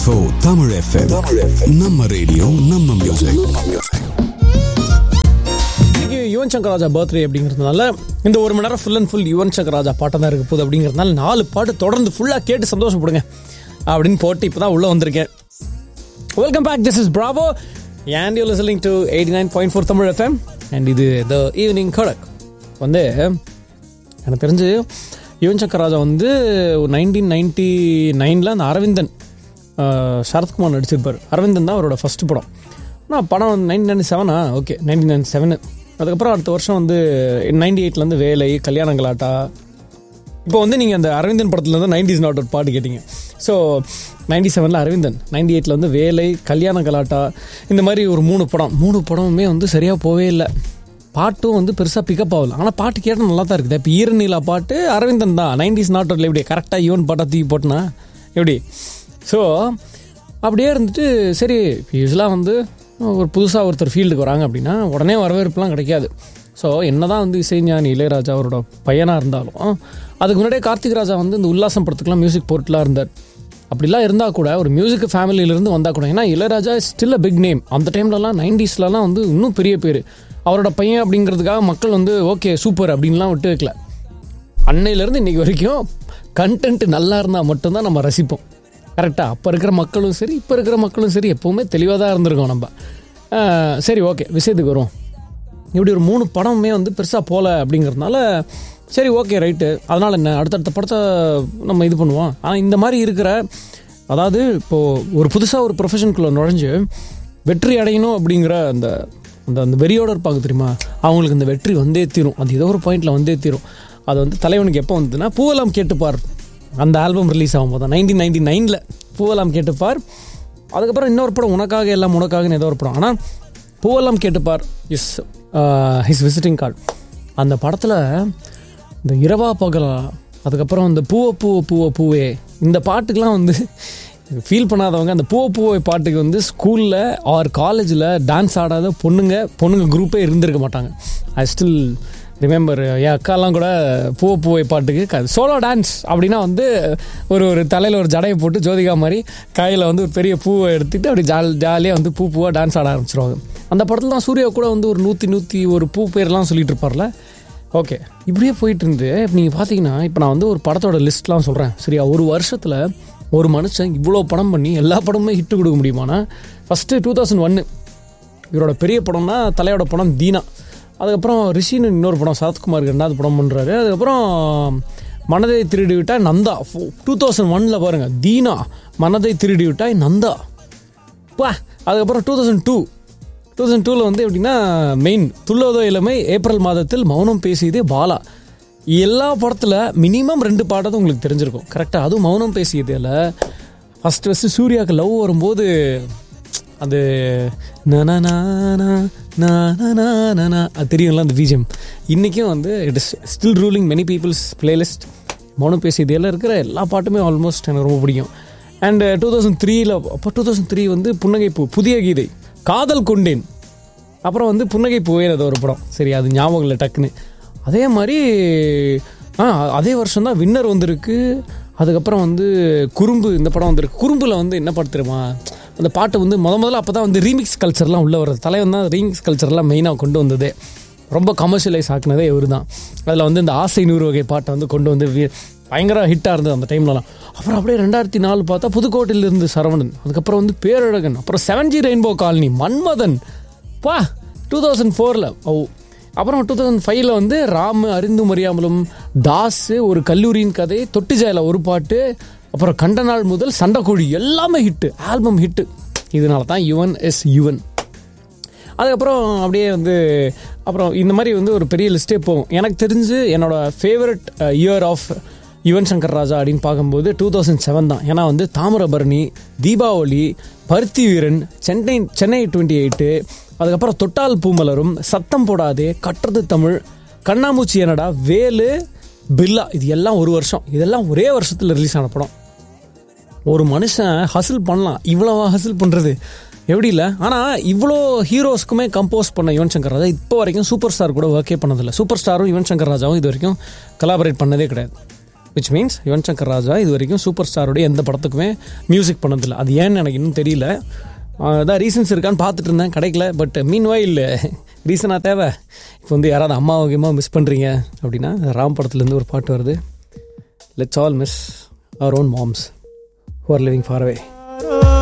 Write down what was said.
104 Tamil FM. நம்ம radio நம்ம music இன்னைக்கு யுவன் சங்கர் ராஜா பர்த்டே அப்படிங்கிறதுனால இந்த ஒரு மணி நேரம் full and full Yuvan Shankar Raja பாட்டம் தான் இருக்க போகுது அப்படிங்கிறதுனால நாலு பாட்டு தொடர்ந்து ஃபுல்லாக கேட்டு சந்தோஷப்படுங்க அப்படின்னு போட்டு இப்போ தான் உள்ளே வந்திருக்கேன் welcome back this is Bravo and you listening to eighty nine point four Tamil FM and இது த ஈவினிங் கடக் வந்து எனக்கு தெரிஞ்சு யுவன் சங்கர் ராஜா வந்து நைன்டீன் நைன்டி நைனில் அந்த அரவிந்தன் அஹ், சரத்குமார் நடிச்சிருப்பார் அரவிந்தன் தான் அவரோட ஃபர்ஸ்ட் படம் ஆனால் படம் வந்து நைன்டீன் நைன்டி செவனா ஓகே நைன்டீன் நைன்டி செவனு அதுக்கப்புறம் அடுத்த வருஷம் வந்து நைன்டி எயிட்லேருந்து வேலை கல்யாணங்களாட்டா இப்போ வந்து நீங்கள் அந்த அரவிந்தன் படத்தில் வந்து நைன்டிஸ் நாட் ஒரு பாட்டு கேட்டீங்க ஸோ நைன்டி செவனில் அரவிந்தன் நைன்டி எயிட்டில் வந்து வேலை கல்யாண கலாட்டா இந்த மாதிரி ஒரு மூணு படம் மூணு படமுமே வந்து சரியாக போவே இல்லை பாட்டும் வந்து பெருசாக பிக்கப் ஆகல ஆனால் பாட்டு கேட்டால் நல்லா தான் இருக்குது இப்போ ஈரநீலா பாட்டு அரவிந்தன் தான் நைன்டிஸ் நாட் எப்படி கரெக்டாக ஈவன் பாட்டாக தூக்கி போட்டுனா எப்படி ஸோ அப்படியே இருந்துட்டு சரி யூஸ்வலாக வந்து ஒரு புதுசாக ஒருத்தர் ஃபீல்டுக்கு வராங்க அப்படின்னா உடனே வரவேற்புலாம் கிடைக்காது ஸோ என்னதான் வந்து இசைஞானி இளையராஜா அவரோட பையனாக இருந்தாலும் அதுக்கு முன்னாடியே கார்த்திக் ராஜா வந்து இந்த உல்லாசம் படத்துக்குலாம் மியூசிக் போர்ட்லாம் இருந்தார் அப்படிலாம் இருந்தால் கூட ஒரு மியூசிக் ஃபேமிலியிலேருந்து வந்தால் கூட ஏன்னா Ilaiyaraaja still a big name அந்த டைம்லலாம் நைன்டிஸ்லலாம் வந்து இன்னும் பெரிய பேர் அவரோட பையன் அப்படிங்கிறதுக்காக மக்கள் வந்து ஓகே சூப்பர் அப்படின்லாம் விட்டு வைக்கல அன்னையிலேருந்து இன்னைக்கு வரைக்கும் கண்டென்ட் நல்லா இருந்தால் மட்டும்தான் நம்ம ரசிப்போம் கரெக்டாக அப்போ இருக்கிற மக்களும் சரி இப்போ இருக்கிற மக்களும் சரி எப்போவுமே தெளிவாக தான் இருந்திருக்கோம் நம்ம ஆஹ் சரி ஓகே விஷயத்துக்கு வருவோம் இப்படி ஒரு மூணு படமுமே வந்து பெருசாக போகல அப்படிங்கிறதுனால சரி ஓகே ரைட்டு அதனால் என்ன அடுத்தடுத்த படத்தை நம்ம இது பண்ணுவோம் ஆனால் இந்த மாதிரி இருக்கிற அதாவது இப்போது ஒரு புதுசாக ஒரு ப்ரொஃபஷனுக்குள்ளே நுழைஞ்சு வெற்றி அடையணும் அப்படிங்கிற அந்த அந்த அந்த வெறியோடு இருப்பாங்க தெரியுமா அவங்களுக்கு இந்த வெற்றி வந்தே தீரும் அது ஏதோ ஒரு பாயிண்டில் வந்தே தீரும் அது வந்து தலைவனுக்கு எப்போ வந்ததுன்னா பூவெல்லாம் கேட்டுப்பார் அந்த ஆல்பம் ரிலீஸ் ஆகும்போது தான் நைன்டீன் நைன்டி நைனில் பூவெல்லாம் கேட்டுப்பார் அதுக்கப்புறம் இன்னொரு படம் உனக்காக எல்லாம் உனக்காகன்னு ஏதோ ஒரு படம் ஆனால் பூவெல்லாம் கேட்டுப்பார் இஸ் ஹிஸ் விசிட்டிங் கார்டு அந்த படத்தில் இந்த இரவா பகலா அதுக்கப்புறம் இந்த பூவ பூவ பூவ பூவே இந்த பாட்டுக்கெலாம் வந்து ஃபீல் பண்ணாதவங்க அந்த பூவ பூவை பாட்டுக்கு வந்து ஸ்கூலில் ஆர் காலேஜில் டான்ஸ் ஆடாத பொண்ணுங்க பொண்ணுங்க குரூப்பே இருந்திருக்க மாட்டாங்க ஐ ஸ்டில் ரிமெம்பர் என் அக்காலாம் கூட பூவ பூவை பாட்டுக்கு சோலோ டான்ஸ் அப்படின்னா வந்து ஒரு ஒரு தலையில் ஒரு ஜடையை போட்டு ஜோதிகா மாதிரி கையில் வந்து ஒரு பெரிய பூவை எடுத்துகிட்டு அப்படி ஜால் ஜாலியாக வந்து பூ பூவாக டான்ஸ் ஆட ஆரம்பிச்சிருவாங்க அந்த படத்தில் தான் சூர்யா கூட வந்து ஒரு நூற்றி நூற்றி ஒரு பூ பேர்லாம் சொல்லிட்டு இருப்பார்ல ஓகே இப்படியே போயிட்டு இருந்து நீங்கள் பார்த்தீங்கன்னா இப்போ நான் வந்து ஒரு படத்தோட லிஸ்ட்லாம் சொல்கிறேன் சரியா ஒரு வருஷத்தில் ஒரு மனுஷன் இவ்வளோ படம் பண்ணி எல்லா படமுமே ஹிட்டு கொடுக்க முடியுமானா ஃபஸ்ட்டு டூ தௌசண்ட் ஒன்று இவரோட பெரிய படம்னா தலையோட படம் தீனா அதுக்கப்புறம் ரிஷின்னு இன்னொரு படம் சரத்குமாருக்கு ரெண்டாவது படம் பண்ணுறாரு அதுக்கப்புறம் மனதை திருடி விட்டாய் நந்தா டூ தௌசண்ட் ஒனில் பாருங்கள் தீனா மனதை திருடி விட்டாய் நந்தா பா அதுக்கப்புறம் two thousand two two thousand டூவில் வந்து எப்படின்னா மெயின் துள்ளோதோ இளமை ஏப்ரல் மாதத்தில் மௌனம் பேசியதே பாலா எல்லா படத்தில் மினிமம் ரெண்டு பாட்டாவது உங்களுக்கு தெரிஞ்சிருக்கும் கரெக்டாக அதுவும் மௌனம் பேசியதில் ஃபஸ்ட்டு ஃபஸ்ட்டு சூர்யாவுக்கு லவ் வரும்போது அது நனநானா, அது தெரியும்ல அந்த பிஜிஎம் இன்றைக்கும் வந்து it is still ruling many peoples playlist மௌனம் பேசியதில் இருக்கிற எல்லா பாட்டுமே ஆல்மோஸ்ட் எனக்கு ரொம்ப பிடிக்கும் அண்ட் டூ தௌசண்ட் த்ரீயில் அப்போ டூ தௌசண்ட் த்ரீ வந்து புன்னகை பூ புதிய கீதை காதல் கொண்டேன் அப்புறம் வந்து புன்னகை பூவே அது ஒரு படம் சரி அது ஞாபகம் இல்லை டக்குன்னு அதே மாதிரி ஆ அதே வருஷம் தான் வின்னர் வந்திருக்கு அதுக்கப்புறம் வந்து குறும்பு இந்த படம் வந்திருக்கு குறும்புல வந்து என்ன பாட்டு தெரியுமா அந்த பாட்டு வந்து முத முதல்ல அப்போ தான் வந்து ரீமிக்ஸ் கல்ச்சர்லாம் உள்ளே வர்றது தலைவன் தான் ரீமிக்ஸ் கல்ச்சர்லாம் மெயினாக கொண்டு வந்ததே ரொம்ப கமர்ஷியலைஸ் ஆக்குனதே இவர் தான் அதில் வந்து இந்த ஆசை நூறு வகை பாட்டை வந்து கொண்டு வந்து வி- பயங்கர ஹிட்டாக இருந்தது அந்த டைம்லலாம் அப்புறம் அப்படியே ரெண்டாயிரத்தி நாலு பார்த்தா புதுக்கோட்டையில இருந்து சரவணன் அதுக்கப்புறம் வந்து பேரழகன் அப்புறம் seven G rainbow colony Manmadhan பா டூ தௌசண்ட் ஃபோரில் ஓ அப்புறம் டூ தௌசண்ட் ஃபைவ்ல வந்து ராம் அறிந்தும் அறியாமலும் தாஸ் ஒரு கல்லூரியின் கதை தொட்டு ஜெயல ஒரு பாட்டு அப்புறம் கண்ட நாள் முதல் சண்டைக்கோழி எல்லாமே ஹிட்டு ஆல்பம் ஹிட்டு இதனால தான் யுவன் எஸ் யுவன் அதுக்கப்புறம் அப்படியே வந்து அப்புறம் இந்த மாதிரி வந்து ஒரு பெரிய லிஸ்ட்டே போகும் எனக்கு தெரிஞ்சு என்னோட favourite year of Yuvan Shankar Raja அப்படின்னு பார்க்கும்போது டூ தௌசண்ட் செவன் தான் ஏன்னா வந்து தாமிரபரணி தீபாவளி பருத்தி வீரன் சென்னை சென்னை டுவெண்ட்டி எயிட்டு அதுக்கப்புறம் தொட்டால் பூமலரும் சத்தம் போடாதே கட்டுறது தமிழ் கண்ணாமூச்சி என்னடா வேலு பில்லா இது எல்லாம் ஒரு வருஷம் இதெல்லாம் ஒரே வருஷத்தில் ரிலீஸ் ஆன படம் ஒரு மனுஷன் ஹசில் பண்ணலாம் இவ்வளவா ஹசில் பண்ணுறது எப்படி இல்லை ஆனால் இவ்வளோ ஹீரோஸ்க்குமே கம்போஸ் பண்ண யுவன் சங்கர் ராஜா இப்போ வரைக்கும் சூப்பர் ஸ்டார் கூட ஒர்க்கே பண்ணதில்லை சூப்பர் ஸ்டாரும் யுவன் சங்கர் ராஜாவும் இது வரைக்கும் கலாபரேட் பண்ணதே கிடையாது விச் மீன்ஸ் யுவன் சங்கர் ராஜா இது வரைக்கும் சூப்பர் ஸ்டாரோடைய எந்த படத்துக்குமே மியூசிக் பண்ணதில்லை அது ஏன்னு எனக்கு இன்னும் தெரியல அதான் ரீசன்ஸ் இருக்கான்னு பார்த்துட்டு இருந்தேன் கிடைக்கல பட் மீன் இல்லை ரீசனாக தேவை இப்போ வந்து யாராவது அம்மா வகையமாக மிஸ் பண்ணுறீங்க அப்படின்னா ராம் படத்துலேருந்து ஒரு பாட்டு வருது let's all miss our own moms who are living far away